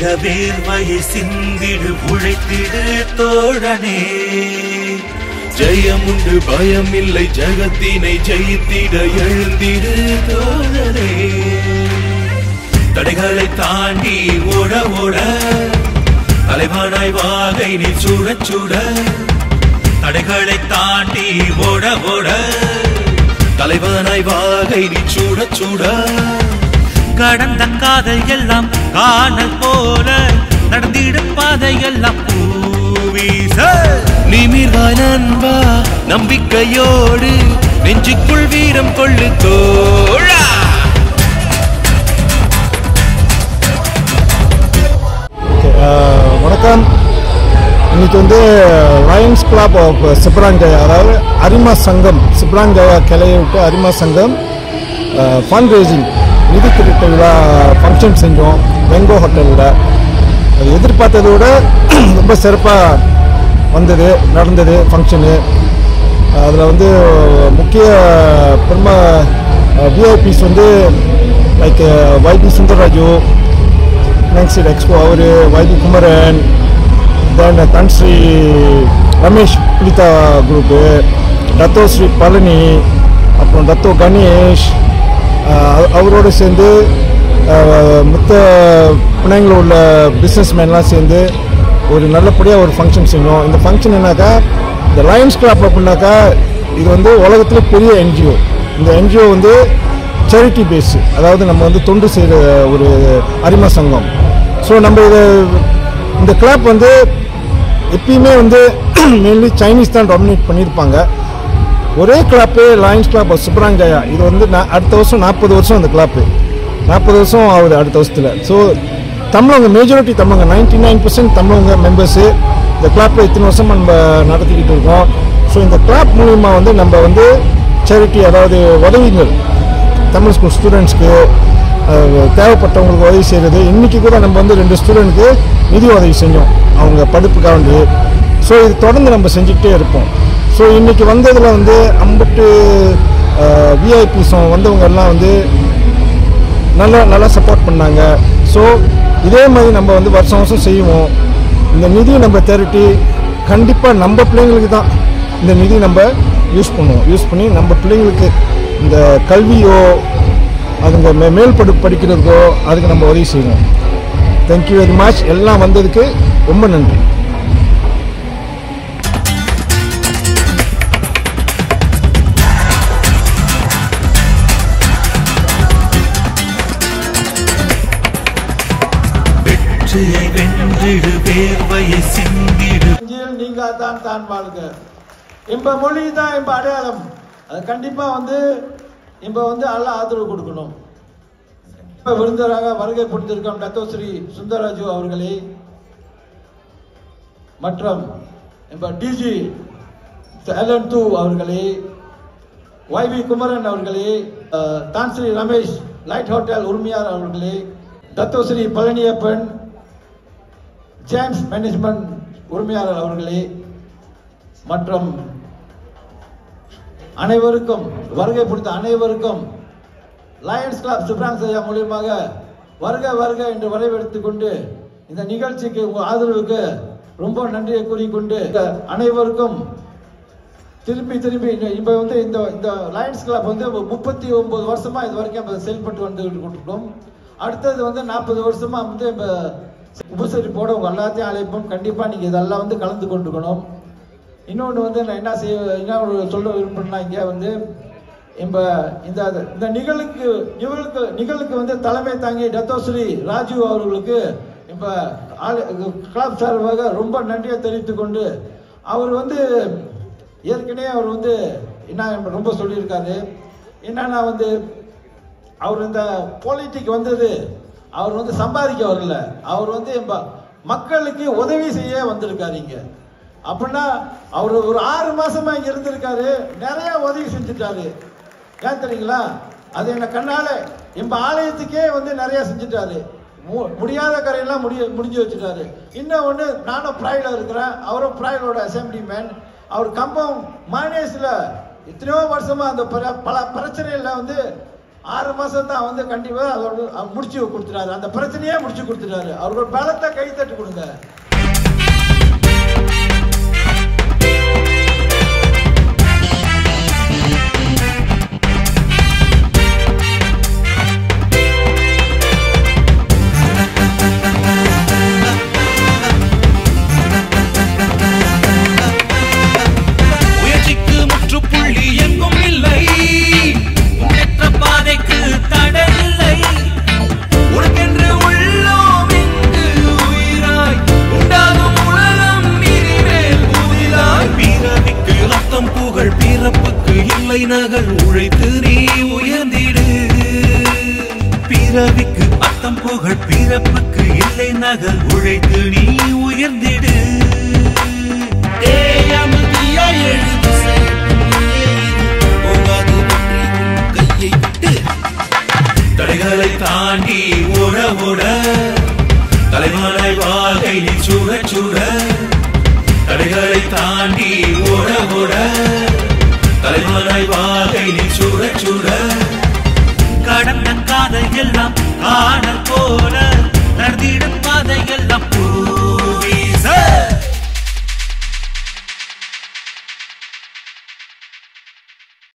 அதிக வேர்வையை சிந்திடு உழைத்திடு தோழனே ஜெயமுண்டு பயமில்லை ஜகத்தினை ஜெயித்திட எழுந்திடு தோழனே தடைகளை தாண்டி ஓட ஓட தலைவானாய் வாகை நீ சுட சுட தடைகளை தாண்டி ஓட ஓட தலைவனாய் வாகை நீ சுட சுட கடந்த காதல் எல்லாம் காணல் போல நடந்திடும் பாதை எல்லாம் பூவீச நிமிர்வாய் நண்பா நம்பிக்கையோடு நெஞ்சுக்குள் வீரம் கொள்ளு தோழா ஓகே வணக்கம் இன்னைக்கு வந்து லயன்ஸ் கிளப் ஆஃப் சிப்ராஞ்சயா அதாவது அரிமா சங்கம் சிப்ராஞ்சயா கிளையை விட்டு அரிமா சங்கம் ஃபண்ட் ரேசிங் நிதி திரட்ட விழா ஃபங்க்ஷன் செஞ்சோம் வெங்கோ ஹோட்டலில் அது எதிர்பார்த்ததை விட ரொம்ப சிறப்பாக வந்தது நடந்தது ஃபங்க்ஷனு அதில் வந்து முக்கிய பிரம்ம விஐபிஸ் வந்து like YB Sundararaju next expo அவர் YB Kumaran then Tan Sri Ramesh புலிதா குரூப்பு டத்தோ ஸ்ரீ பழனி அப்புறம் டத்தோ கணேஷ் அஹ் அவரோடு சேர்ந்து அஹ், மொத்த பிணைங்களில் உள்ள பிஸ்னஸ் மேன்லாம் சேர்ந்து ஒரு நல்லபடியாக ஒரு ஃபங்க்ஷன் செஞ்சோம் இந்த ஃபங்க்ஷன் என்னக்கா இந்த லயன்ஸ் கிளப் அப்படின்னாக்கா இது வந்து உலகத்திலே பெரிய என்ஜிஓ இந்த என்ஜிஓ வந்து சேரிட்டி பேஸ் அதாவது நம்ம வந்து தொண்டு செய்கிற ஒரு அரிம சங்கம் ஸோ நம்ம இதை இந்த கிளப் வந்து எப்பயுமே வந்து மெயின்லி சைனீஸ் தான் டாமினேட் பண்ணியிருப்பாங்க ஒரே கிளப்பு லயன்ஸ் கிளப் சுப்ராஞ்சயா இது வந்து நான் அடுத்த வருஷம் நாற்பது வருஷம் அந்த கிளப்பு நாற்பது வருஷம் ஆகுது அடுத்த வருஷத்தில் ஸோ தமிழவங்க மேஜாரிட்டி தமிழங்க நைன்டி நைன் பர்சன்ட் தமிழவங்க மெம்பர்ஸு இந்த கிளப்பில் இத்தனை வருஷம் நம்ம நடத்திக்கிட்டு இருக்கோம் ஸோ இந்த கிளப் மூலிமா வந்து நம்ம வந்து சேரிட்டி அதாவது உதவிகள் தமிழ் ஸ்கூல் ஸ்டூடெண்ட்ஸ்க்கு தேவைப்பட்டவங்களுக்கு உதவி செய்கிறது இன்றைக்கி கூட நம்ம வந்து ரெண்டு ஸ்டூடெண்ட்க்கு நிதி உதவி செஞ்சோம் அவங்க படிப்புக்காக வேண்டி ஸோ இது தொடர்ந்து நம்ம செஞ்சுக்கிட்டே இருப்போம் ஸோ இன்றைக்கி வந்ததில் வந்து அம்பட்டு விஐபிஸும் வந்தவங்க எல்லாம் வந்து நல்லா நல்லா சப்போர்ட் பண்ணாங்க ஸோ இதே மாதிரி நம்ம வந்து வருஷம் வருஷம் செய்வோம் இந்த நிதி நம்ம திரட்டி கண்டிப்பாக நம்ம பிள்ளைங்களுக்கு தான் இந்த நிதி நம்ம யூஸ் பண்ணுவோம் யூஸ் பண்ணி நம்ம பிள்ளைங்களுக்கு இந்த கல்வியோ அதுங்க மே மேல் படி படிக்கிறதுக்கோ அதுக்கு நம்ம உதவி செய்வோம் தேங்க்யூ வெரி மச் எல்லாம் வந்ததுக்கு ரொம்ப நன்றி வெற்றியை வென்றிடு வேர்வையை சிந்திடு நெஞ்சில் நீங்காதான் தான் வாழ்க இம்ப மொழி தான் இம்ப அடையாளம் அது கண்டிப்பா வந்து இம்ப வந்து அல்ல ஆதரவு கொடுக்கணும் இப்ப விருந்தராக வருகை கொடுத்திருக்கும் டத்தோஸ்ரீ சுந்தரராஜு அவர்களே மற்றும் இப்ப டிஜி எலன் தூ அவர்களே ஒய்வி குமரன் அவர்களே ah, Tan Sri Ramesh light hotel உரிமையாளர் அவர்களே தத்தோஸ்ரீ பழனியப்பன் ஜேம்ஸ் மேனேஜ்மெண்ட் உரிமையாளர் அவர்களே மற்றும் அனைவருக்கும் வருகை கொடுத்த அனைவருக்கும் லயன்ஸ் கிளப் சுப்ராங்சையா மூலியமாக வருக வருக என்று வரவேற்றுக் கொண்டு இந்த நிகழ்ச்சிக்கு உங்கள் ஆதரவுக்கு ரொம்ப நன்றியை கூறிக்கொண்டு இந்த அனைவருக்கும் திரும்பி திரும்பி இந்த- இப்ப வந்து இந்த இந்த லயன்ஸ் கிளப் வந்து முப்பத்தி ஒன்பது வருஷமா இது வரைக்கும் நம்ம செயல்பட்டு வந்து கொண்டிருக்கோம் அடுத்தது வந்து நாற்பது வருஷமா வந்து இப்ப உபசரிப்போட உங்க எல்லாத்தையும் அழைப்போம் கண்டிப்பா நீங்க இதெல்லாம் வந்து கலந்து கொண்டிருக்கணும் இன்னொன்று வந்து நான் என்ன செய்ய என்ன ஒரு சொல்ல விரும்புறேன்னா இங்க வந்து இப்ப இந்த இந்த நிகழ்வுக்கு நிகழ்வுக்கு நிகழ்வுக்கு வந்து தலைமை தாங்கி டத்தோஸ்ரீ ராஜு அவர்களுக்கு இப்ப கிளப் சார்பாக ரொம்ப நன்றியை தெரிவித்துக் கொண்டு அவர் வந்து ஏற்கனவே அவர் வந்து என்ன ரொம்ப சொல்லியிருக்காரு என்னன்னா வந்து அவர் இந்த பாலிட்டிக் வந்தது அவர் வந்து சம்பாதிக்க வரல அவர் வந்து இப்ப மக்களுக்கு உதவி செய்ய வந்திருக்காரு இங்க அப்படின்னா அவர் ஒரு ஆறு மாசமா இங்க இருந்திருக்காரு நிறைய உதவி செஞ்சுட்டாரு ஏன் தெரியுங்களா அது என்ன கண்ணால எம்ப ஆலயத்துக்கே வந்து நிறைய செஞ்சுட்டாரு மு- முடியாத கரையெல்லாம் முடிய முடிஞ்சு வச்சுட்டாரு இன்னும் ஒன்று நானும் ப்ராய்ல இருக்கிறேன் அவரும் ப்ராய்லோட அசம்பிளி மேன் அவர் கம்பம் மானேஸ்ல எத்தனையோ வருஷமா அந்த பல- பல பிரச்சனையில வந்து ஆறு மாசம் தான் வந்து கண்டிப்பா அதோட அவர் முடிச்சு கொடுத்துட்டாரு அந்த பிரச்சனையே முடிச்சு கொடுத்துட்டாரு அவரோட பலத்தை கை தட்டி கொடுங்க முயற்சிக்கு முற்றுப்புள்ளி எங்கும் இல்லை முன்னேற்ற பாதைக்கு தடை இல்லை உனக்கென்று உள்ளோம் இங்கு உயிராய் உண்டாகும் உலகம் இனிமேல் புதிதாய் பிறவிக்கு ரத்தம் புகழ் பிறப்புக்கு இல்லை நகல் உழைத்து நீ உயர்ந்திடு பிறவிக்கு அத்தம் புகழ் பிறப்புக்கு இல்லை நகல் உழைத்து நீ உயர்ந்திடு தேயமதியா எழுது போகாது கையை விட்டு தடைகளை தாண்டி ஓட ஓட தலைவனை வாழ்கை நீ சுட சுட தடைகளை தாண்டி ஓட ஓட